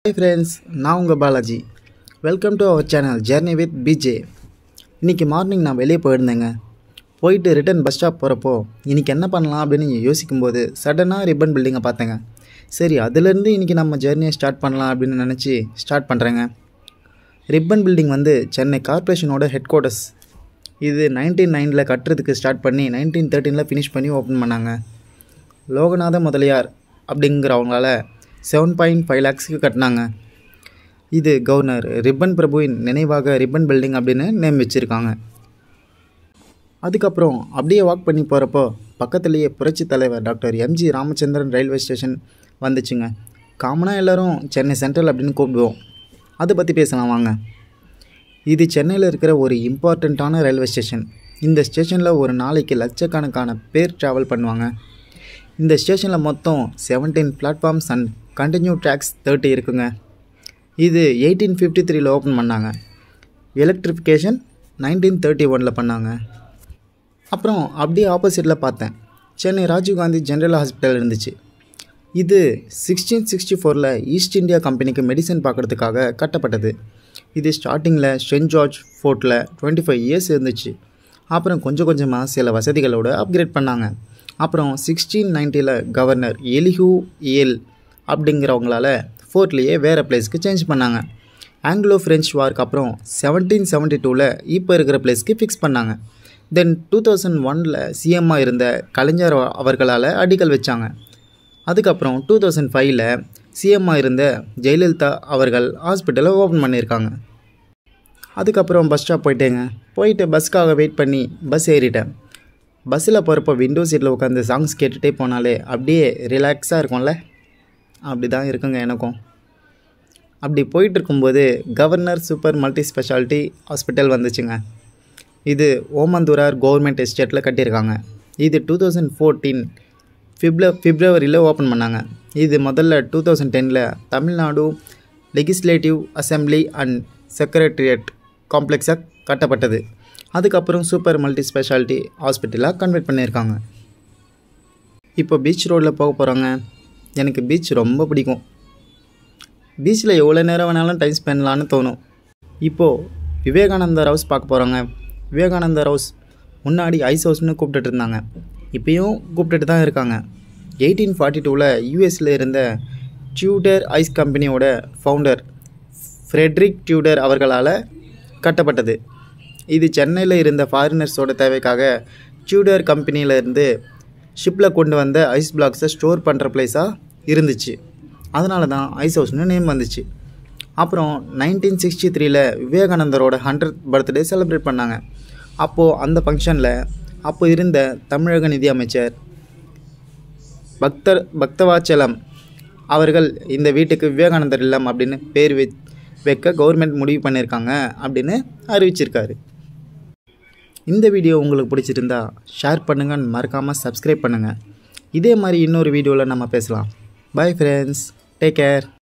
hi friends நான் உங்கள் Balaji welcome to our channel journey with BJ இன்றைக்கி மார்னிங் நான் வெளியே போயிருந்தேங்க போயிட்டு ரிட்டன் பஸ் ஸ்டாப் போகிறப்போ இன்றைக்கி என்ன பண்ணலாம் அப்படின்னு யோசிக்கும்போது சடனாக ரிப்பன் பில்டிங்கை பார்த்தேங்க சரி அதுலேருந்து இன்றைக்கி நம்ம ஜெர்னியை ஸ்டார்ட் பண்ணலாம் அப்படின்னு நினச்சி ஸ்டார்ட் பண்ணுறேங்க ரிப்பன் பில்டிங் வந்து சென்னை கார்ப்பரேஷனோட ஹெட் குவார்ட்டர்ஸ் இது நைன்டீன் நைனில் கட்டுறதுக்கு ஸ்டார்ட் பண்ணி நைன்டீன் தேர்ட்டீனில் ஃபினிஷ் பண்ணி ஓப்பன் பண்ணாங்க லோகநாத முதலியார் அப்படிங்கிறவங்களால செவன் பாயிண்ட் ஃபைவ் லேக்ஸுக்கு கட்டினாங்க இது கவர்னர் ரிப்பன் பிரபுவின் நினைவாக ரிப்பன் பில்டிங் அப்படின்னு நேம் வச்சுருக்காங்க அதுக்கப்புறம் அப்படியே வாக் பண்ணி போகிறப்போ பக்கத்துலேயே புரட்சி தலைவர் doctor MG Ramachandran railway station வந்துச்சுங்க காமனாக எல்லோரும் சென்னை சென்ட்ரல் அப்படின்னு கூப்பிடுவோம் அதை பற்றி பேசலாம் வாங்க இது சென்னையில் இருக்கிற ஒரு இம்பார்ட்டண்ட்டான ரயில்வே ஸ்டேஷன் இந்த ஸ்டேஷனில் ஒரு நாளைக்கு லட்சக்கணக்கான பேர் ட்ராவல் பண்ணுவாங்க இந்த ஸ்டேஷனில் மொத்தம் seventeen platforms and continue tracks thirty இருக்குங்க இது எயிட்டீன் ஃபிஃப்டி த்ரீல ஓப்பன் பண்ணாங்க எலக்ட்ரிஃபிகேஷன் நைன்டீன் தேர்ட்டி ஒனில் பண்ணாங்க அப்புறம் அப்படியே ஆப்போசிட்டில் பார்த்தேன் சென்னை ராஜீவ்காந்தி ஜென்ரல் ஹாஸ்பிட்டல் இருந்துச்சு இது சிக்ஸ்டீன் சிக்ஸ்டி ஃபோரில் ஈஸ்ட் இந்தியா கம்பெனிக்கு மெடிசன் பார்க்குறதுக்காக கட்டப்பட்டது இது ஸ்டார்டிங்கில் சென்ட் ஜார்ஜ் ஃபோர்ட்டில் டுவெண்ட்டி ஃபைவ் இயர்ஸ் இருந்துச்சு அப்புறம் கொஞ்சம் கொஞ்சமாக சில வசதிகளோடு அப்கிரேட் பண்ணாங்க அப்புறம் சிக்ஸ்டீன் நைன்ட்டியில் கவர்னர் எலிஹூ ஏல் அப்படிங்கிறவங்களால ஃபோர்ட்லேயே வேறு பிளேஸ்க்கு சேஞ்ச் பண்ணாங்க ஆங்கிலோ ஃப்ரெஞ்ச் வார்க்கு அப்புறம் செவன்டீன் செவன்ட்டி டூவில் இப்போ இருக்கிற பிளேஸ்க்கு ஃபிக்ஸ் பண்ணாங்க தென் டூ தௌசண்ட் ஒனில் சிஎம்மாக இருந்த கலைஞர் அவர்களால் அடிக்கல் வச்சாங்க அதுக்கப்புறம் டூ தௌசண்ட் ஃபைவ்ல சிஎம்மாக இருந்த ஜெயலலிதா அவர்கள் ஹாஸ்பிட்டலை ஓப்பன் பண்ணியிருக்காங்க அதுக்கப்புறம் பஸ் ஸ்டாப் போயிட்டேங்க போயிட்டு பஸ்க்காக வெயிட் பண்ணி பஸ் ஏறிட்டேன் பஸ்ஸில் போகிறப்போ விண்டோ சீட்டில் உட்காந்து சாங்ஸ் கேட்டுகிட்டே போனாலே அப்படியே ரிலாக்ஸாக இருக்கும்ல அப்படி தான் இருக்குங்க எனக்கும் அப்படி போயிட்டு இருக்கும்போது governor super multi speciality hospital வந்துச்சுங்க இது ஓமந்தூரார் கவர்மெண்ட் எஸ்டேட்டில் கட்டியிருக்காங்க இது டூ தௌசண்ட் ஃபோர்டீன் ஃபிப்ர ஃபிப்ரவரியில் ஓப்பன் பண்ணாங்க இது முதல்ல டூ தௌசண்ட் டெனில் Tamil Nadu legislative assembly and secretariat காம்ப்ளெக்ஸாக கட்டப்பட்டது அதுக்கப்புறம் சூப்பர் மல்டி ஸ்பெஷாலிட்டி ஹாஸ்பிட்டலாக கன்வெர்ட் பண்ணியிருக்காங்க இப்போ பீச் ரோடில் போக போகிறாங்க எனக்கு பீச் ரொம்ப பிடிக்கும் பீச்சில் எவ்வளோ நேரம் வேணாலும் டைம் ஸ்பெண்ட் பண்ணலான்னு தோணும் இப்போது விவேகானந்தர் ஹவுஸ் பார்க்க போகிறாங்க விவேகானந்தர் ஹவுஸ் முன்னாடி ஐஸ் ஹவுஸ்னு கூப்பிட்டுட்டு இருந்தாங்க இப்போயும் கூப்பிட்டுட்டு தான் இருக்காங்க எயிட்டீன் ஃபார்ட்டி டூவில் யூஎஸில் இருந்த டியூடர் ஐஸ் கம்பெனியோட ஃபவுண்டர் ஃப்ரெட்ரிக் டியூடர் அவர்களால் கட்டப்பட்டது இது சென்னையில் இருந்த ஃபாரினர்ஸோட தேவைக்காக டியூடர் கம்பெனியிலேருந்து ஷிப்பில் கொண்டு வந்த ஐஸ் பிளாக்ஸை ஸ்டோர் பண்ணுற பிளேஸாக இருந்துச்சு அதனால தான் ஐஸ் ஹவுஸ்னு நேம் வந்துச்சு அப்புறம் நைன்டீன் சிக்ஸ்டி த்ரீல விவேகானந்தரோட ஹண்ட்ரட் பர்த்டே செலிப்ரேட் பண்ணாங்க அப்போது அந்த ஃபங்க்ஷனில் அப்போ இருந்த தமிழக நிதி அமைச்சர் பக்தர் பக்தவாச்சலம் அவர்கள் இந்த வீட்டுக்கு விவேகானந்தர் இல்லம் அப்படின்னு பேர் வை வைக்க கவர்மெண்ட் முடிவு பண்ணியிருக்காங்க அப்படின்னு அறிவிச்சிருக்காரு இந்த வீடியோ உங்களுக்கு பிடிச்சிருந்தா ஷேர் பண்ணுங்கள் மறக்காமல் சப்ஸ்கிரைப் பண்ணுங்கள் இதே மாதிரி இன்னொரு வீடியோவில் நம்ம பேசலாம் பை ஃப்ரெண்ட்ஸ் டேக் கேர்